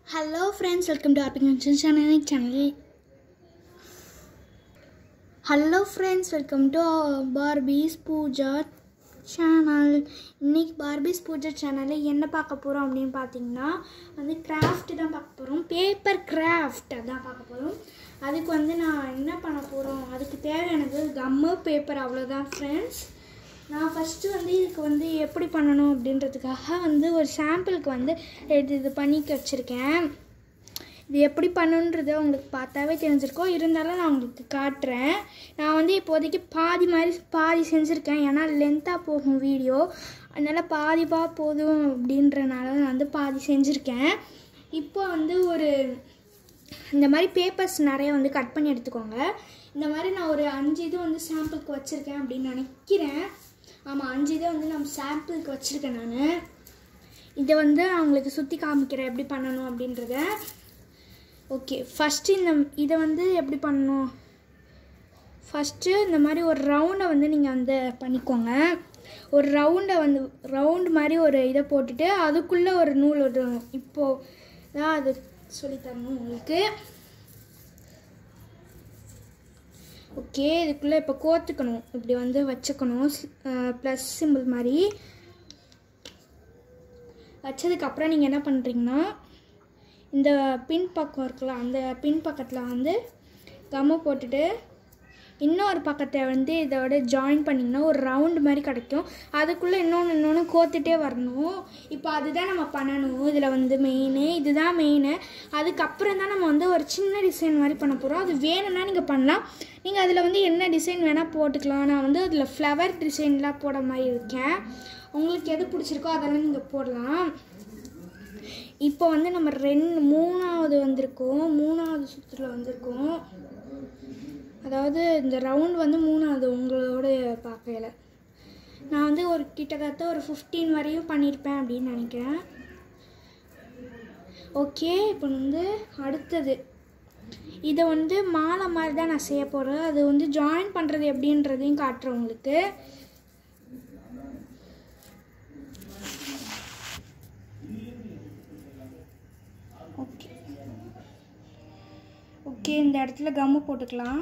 hello friends welcome to ஆர்பிக் மென்ஷன் channel channel hello friends welcome to Barbie's Pooja channel இன்னைக்கு Barbie's Pooja சேனலில் என்ன பார்க்க போகிறோம் அப்படின்னு பார்த்தீங்கன்னா வந்து கிராஃப்ட் தான் பார்க்க போகிறோம் பேப்பர் கிராஃப்ட் அதான் பார்க்க போகிறோம் அதுக்கு வந்து நான் என்ன பண்ண போகிறோம் அதுக்கு தேவையானது கம்மு பேப்பர் அவ்வளோதான் ஃப்ரெண்ட்ஸ் நான் ஃபஸ்ட்டு வந்து இதுக்கு வந்து எப்படி பண்ணணும் அப்படின்றதுக்காக வந்து ஒரு சாம்பிளுக்கு வந்து இது இது பண்ணி வச்சுருக்கேன் இது எப்படி பண்ணணுன்றதை உங்களுக்கு பார்த்தாவே தெரிஞ்சிருக்கோம் இருந்தாலும் நான் உங்களுக்கு காட்டுறேன் நான் வந்து இப்போதைக்கு பாதி மாதிரி பாதி செஞ்சுருக்கேன் ஏன்னா லென்த்தாக போகும் வீடியோ அதனால் பாதிப்பா போதும் அப்படின்றனால நான் வந்து பாதி செஞ்சுருக்கேன் இப்போ வந்து ஒரு இந்த மாதிரி பேப்பர்ஸ் நிறைய வந்து கட் பண்ணி எடுத்துக்கோங்க இந்த மாதிரி நான் ஒரு அஞ்சு இது வந்து சாம்பிளுக்கு வச்சுருக்கேன் அப்படின்னு நினைக்கிறேன் ஆமாம் அஞ்சு இதை வந்து நம்ம சாம்பிளுக்கு வச்சுருக்கேன் நான் இதை வந்து நான் உங்களுக்கு சுற்றி காமிக்கிறேன் எப்படி பண்ணணும் அப்படின்றத ஓகே ஃபஸ்ட்டு இந்த இதை வந்து எப்படி பண்ணணும் ஃபஸ்ட்டு இந்த மாதிரி ஒரு ரவுண்டை வந்து நீங்கள் வந்து பண்ணிக்கோங்க ஒரு ரவுண்டை வந்து ரவுண்டு மாதிரி ஒரு இதை போட்டுட்டு அதுக்குள்ளே ஒரு நூல் விடணும் இப்போது தான் அது சொல்லித்தரணும் உங்களுக்கு ஓகே இதுக்குள்ளே இப்போ கோத்துக்கணும் இப்படி வந்து வச்சுக்கணும் ப்ளஸ் சிம்பிள் மாதிரி வச்சதுக்கப்புறம் நீங்கள் என்ன பண்ணுறீங்கன்னா இந்த பின் பக்கம் இருக்குல்ல அந்த பின் பக்கத்தில் வந்து கம்மு போட்டுட்டு இன்னொரு பக்கத்தை வந்து இதோட ஜாயின் பண்ணிங்கன்னா ஒரு ரவுண்டு மாதிரி கிடைக்கும் அதுக்குள்ளே இன்னொன்று இன்னொன்று கோத்துட்டே வரணும் இப்போ அதுதான் நம்ம பண்ணணும் இதில் வந்து மெயினு இதுதான் மெயினு அதுக்கப்புறம் தான் நம்ம வந்து ஒரு சின்ன டிசைன் மாதிரி பண்ண போகிறோம் அது வேணும்னா நீங்கள் பண்ணலாம் நீங்கள் அதில் வந்து என்ன டிசைன் வேணால் போட்டுக்கலாம் நான் வந்து அதில் ஃப்ளவர் டிசைன்லாம் போட மாதிரி இருக்கேன் உங்களுக்கு எது பிடிச்சிருக்கோ அதெல்லாம் நீங்கள் போடலாம் இப்போ வந்து நம்ம ரெண்டு மூணாவது வந்திருக்கோம் மூணாவது சுற்றுல வந்திருக்கோம் அதாவது இந்த ரவுண்ட் வந்து மூணாவது உங்களோட பார்க்கையில் நான் வந்து ஒரு கிட்டத்தட்ட ஒரு ஃபிஃப்டீன் வரையும் பண்ணியிருப்பேன் அப்படின்னு நினைக்கிறேன் ஓகே இப்போ வந்து அடுத்தது இதை வந்து மாலை மாதிரி தான் நான் செய்ய போகிறேன் அது வந்து ஜாயின் பண்ணுறது எப்படின்றதையும் காட்டுறேன் உங்களுக்கு ஓகே ஓகே இந்த இடத்துல கம்மு போட்டுக்கலாம்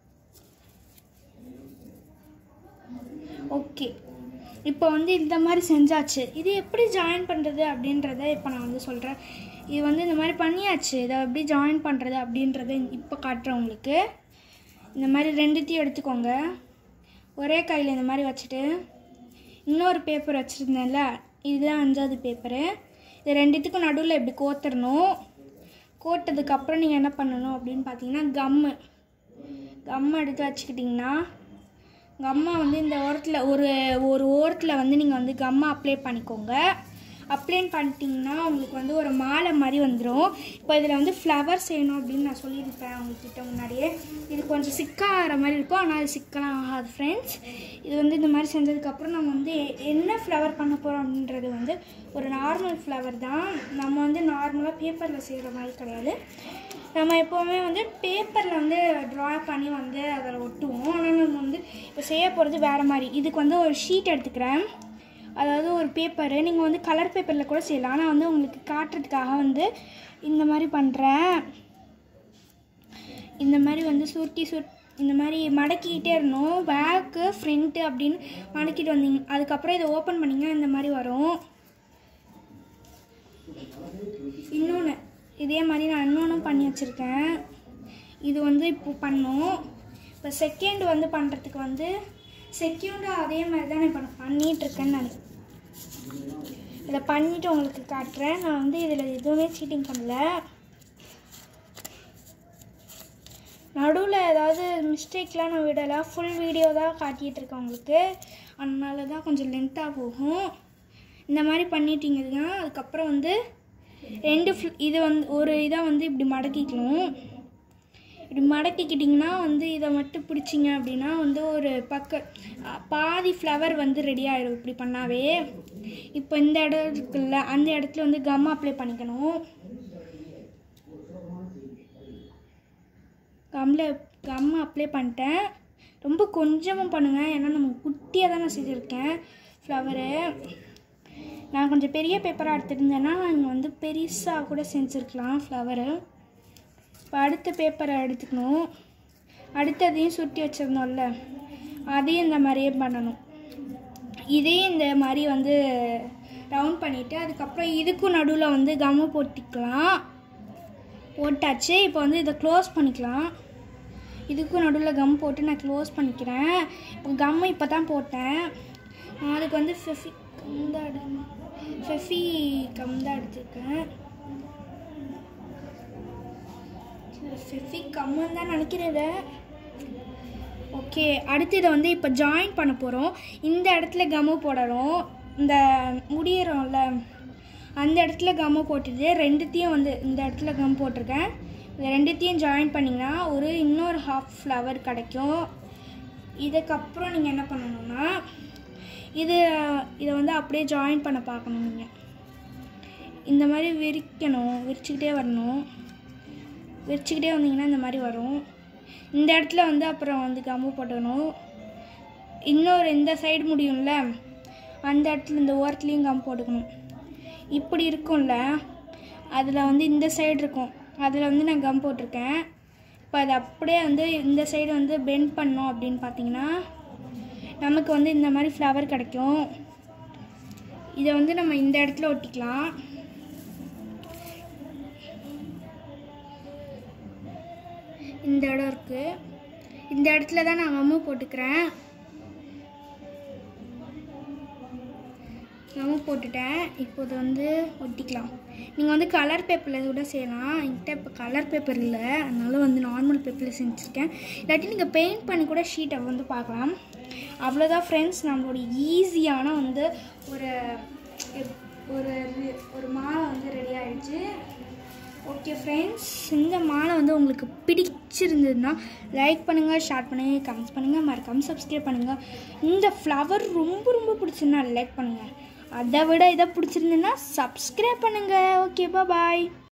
ஓகே இப்போ வந்து இந்த மாதிரி செஞ்சாச்சு இது எப்படி ஜாயின் பண்ணுறது அப்படின்றத இப்போ நான் வந்து சொல்கிறேன் இது வந்து இந்த மாதிரி பண்ணியாச்சு இதை எப்படி ஜாயின் பண்ணுறது அப்படின்றத இப்போ காட்டுறேன் உங்களுக்கு இந்த மாதிரி ரெண்டுத்தையும் எடுத்துக்கோங்க ஒரே கையில் இந்த மாதிரி வச்சுட்டு இன்னொரு பேப்பர் வச்சுருந்தேன்ல இதுதான் அஞ்சாவது பேப்பரு இது ரெண்டுத்துக்கும் நடுவில் இப்படி கோத்துடணும் கோட்டதுக்கப்புறம் நீங்கள் என்ன பண்ணணும் அப்படின்னு பார்த்தீங்கன்னா கம்மு கம்மை எடுத்து வச்சுக்கிட்டிங்கன்னா கம்மா வந்து இந்த ஓரத்தில் ஒரு ஒரு ஓரத்தில் வந்து நீங்கள் வந்து கம்மா அப்ளை பண்ணிக்கோங்க அப்ளை பண்ணிட்டீங்கன்னா உங்களுக்கு வந்து ஒரு மாலை மாதிரி வந்துடும் இப்போ இதில் வந்து ஃப்ளவர் செய்யணும் அப்படின்னு நான் சொல்லியிருப்பேன் உங்ககிட்ட முன்னாடியே இது கொஞ்சம் சிக்காகிற மாதிரி இருக்கும் ஆனால் அது சிக்கலாம் ஆகாது ஃப்ரெண்ட்ஸ் இது வந்து இந்த மாதிரி செஞ்சதுக்கப்புறம் நம்ம வந்து என்ன ஃப்ளவர் பண்ண போகிறோம் அப்படின்றது வந்து ஒரு நார்மல் ஃப்ளவர் தான் நம்ம வந்து நார்மலாக பேப்பரில் செய்கிற மாதிரி கிடையாது நம்ம எப்போவுமே வந்து பேப்பரில் வந்து ட்ரா பண்ணி வந்து அதில் ஒட்டுவோம் ஆனால் நம்ம வந்து இப்போ செய்ய போகிறது வேறு மாதிரி இதுக்கு வந்து ஒரு ஷீட் எடுத்துக்கிறேன் அதாவது ஒரு பேப்பரு நீங்கள் வந்து கலர் பேப்பரில் கூட செய்யலாம் ஆனால் வந்து உங்களுக்கு காட்டுறதுக்காக வந்து இந்த மாதிரி பண்ணுறேன் இந்த மாதிரி வந்து சுருட்டி சுட் இந்த மாதிரி மடக்கிக்கிட்டே இருந்தோம் பேக்கு ஃப்ரண்ட்டு அப்படின்னு மடக்கிட்டு வந்தீங்க அதுக்கப்புறம் இதை ஓப்பன் பண்ணிங்கன்னா இந்த மாதிரி வரும் இன்னொன்று இதே மாதிரி நான் இன்னொன்றும் பண்ணி வச்சுருக்கேன் இது வந்து இப்போ பண்ணோம் இப்போ செகண்ட் வந்து பண்ணுறதுக்கு வந்து செகண்டும் அதே மாதிரி தான் நான் இப்போ பண்ணிகிட்ருக்கேன்னு நான் இதை பண்ணிவிட்டு உங்களுக்கு காட்டுறேன் நான் வந்து இதில் எதுவுமே சீட்டிங் பண்ணல நடுவில் ஏதாவது மிஸ்டேக்லாம் நான் விடலை ஃபுல் வீடியோ தான் காட்டிகிட்டு இருக்கேன் உங்களுக்கு அதனால தான் கொஞ்சம் லென்த்தாக போகும் இந்த மாதிரி பண்ணிட்டீங்கன்னா அதுக்கப்புறம் வந்து ரெண்டு இது வந்து ஒரு இதாக வந்து இப்படி மடக்கிக்கணும் இப்படி மடக்கிக்கிட்டிங்கன்னா வந்து இதை மட்டும் பிடிச்சிங்க அப்படின்னா வந்து ஒரு பக்க பாதி ஃப்ளவர் வந்து ரெடி ஆகிடும் இப்படி பண்ணாவே இப்போ இந்த இடம் இருக்குல்ல அந்த இடத்துல வந்து கம் அப்ளை பண்ணிக்கணும் கம்மில் கம் அப்ளை பண்ணிட்டேன் ரொம்ப கொஞ்சமாக பண்ணுங்கள் ஏன்னா நம்ம குட்டியாக தான் நான் செஞ்சுருக்கேன் ஃப்ளவரு நான் கொஞ்சம் பெரிய பேப்பராக எடுத்துருந்தேன்னா இங்கே வந்து பெருசாக கூட செஞ்சுருக்கலாம் ஃப்ளவரு இப்போ அடுத்த பேப்பரை எடுத்துக்கணும் அடுத்ததையும் சுட்டி வச்சுருந்தோம்ல அதையும் இந்த மாதிரியே பண்ணணும் இதையும் இந்த மாதிரி வந்து ரவுண்ட் பண்ணிவிட்டு அதுக்கப்புறம் இதுக்கும் நடுவில் வந்து கம்மு போட்டிக்கலாம் போட்டாச்சு இப்போ வந்து இதை க்ளோஸ் பண்ணிக்கலாம் இதுக்கும் நடுவில் கம் போட்டு நான் க்ளோஸ் பண்ணிக்கிறேன் இப்போ கம்மு இப்போ தான் போட்டேன் நான் அதுக்கு வந்து ஃபெஃபி கம் தான் எடு ஃபெஃபி கம் தான் எடுத்துருக்கேன் ஃபெஃபி கம்முன்னு தான் நினைக்கிறேன் இதை ஓகே அடுத்து இதை வந்து இப்போ ஜாயின் பண்ண போகிறோம் இந்த இடத்துல கம்மு போடணும் இந்த முடியிறோம்ல அந்த இடத்துல கம்மு போட்டுட்டு ரெண்டுத்தையும் வந்து இந்த இடத்துல கம் போட்டிருக்கேன் இந்த ரெண்டுத்தையும் ஜாயின் பண்ணிங்கன்னா ஒரு இன்னொரு ஹாஃப் ஃப்ளவர் கிடைக்கும் இதுக்கப்புறம் நீங்கள் என்ன பண்ணணும்னா இது இதை வந்து அப்படியே ஜாயின் பண்ண பார்க்கணும் நீங்கள் இந்த மாதிரி விரிக்கணும் விரிச்சுக்கிட்டே வரணும் விரிச்சுக்கிட்டே வந்தீங்கன்னா இந்த மாதிரி வரும் இந்த இடத்துல வந்து அப்புறம் வந்து கம்மு போட்டணும் இன்னொரு இந்த சைடு முடியும்ல அந்த இடத்துல இந்த ஓரத்துலேயும் கம் போட்டுக்கணும் இப்படி இருக்கும்ல அதில் வந்து இந்த சைடு இருக்கும் அதில் வந்து நான் கம் போட்டிருக்கேன் இப்போ அது அப்படியே வந்து இந்த சைடு வந்து பெண்ட் பண்ணோம் அப்படின்னு பார்த்தீங்கன்னா நமக்கு வந்து இந்த மாதிரி ஃப்ளவர் கிடைக்கும் இதை வந்து நம்ம இந்த இடத்துல ஒட்டிக்கலாம் இந்த இடம் இருக்குது இந்த இடத்துல தான் நான் கம்மு போட்டுக்கிறேன் கம்மு போட்டுட்டேன் இப்போ இதை வந்து ஒட்டிக்கலாம் நீங்கள் வந்து கலர் பேப்பரில் கூட செய்யலாம் என்கிட்ட இப்போ கலர் பேப்பர் இல்லை அதனால வந்து நார்மல் பேப்பரில் செஞ்சுருக்கேன் இல்லாட்டி நீங்கள் பெயிண்ட் பண்ணி கூட ஷீட்டை வந்து பார்க்கலாம் அவ்வளோதான் ஃப்ரெண்ட்ஸ் நம்மளோட ஈஸியான வந்து ஒரு ஒரு ஒரு மாலை வந்து ரெடி ஆயிடுச்சு ஓகே ஃப்ரெண்ட்ஸ் இந்த மாலை வந்து உங்களுக்கு பிடிச்சிருந்ததுன்னா லைக் பண்ணுங்கள் ஷேர் பண்ணுங்கள் கமெண்ட்ஸ் பண்ணுங்கள் மறக்காமல் சப்ஸ்கிரைப் பண்ணுங்கள் இந்த ஃப்ளவர் ரொம்ப ரொம்ப பிடிச்சிருந்தா லைக் பண்ணுங்கள் அதை விட இதை பிடிச்சிருந்துன்னா சப்ஸ்கிரைப் பண்ணுங்கள் ஓகே பாய்